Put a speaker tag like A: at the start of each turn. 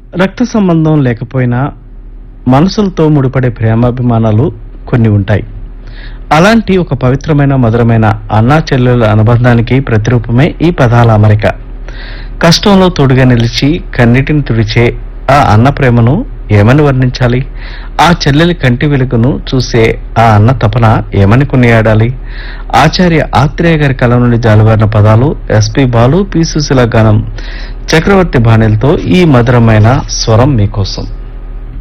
A: రక్త సంబంధం లేకపోయినా మనసులతో ముడిపడే ప్రేమాభిమానాలు కొన్ని ఉంటాయి అలాంటి ఒక పవిత్రమైన మధురమైన అన్నా చెల్లెల అనుబంధానికి ప్రతిరూపమే ఈ పదాల అమరిక కష్టంలో తోడుగా నిలిచి కన్నిటిని తుడిచే ఆ అన్న ప్రేమను ఏమని వర్ణించాలి ఆ చెల్లెలి కంటి వెలుగును చూసే ఆ అన్న తపన ఏమని కొనియాడాలి ఆచార్య ఆత్రేయ గారి కలం నుండి జాలువారిన పదాలు ఎస్పి బాలు పి సుశీల గానం చక్రవర్తి బాణిలతో ఈ మధురమైన స్వరం మీకోసం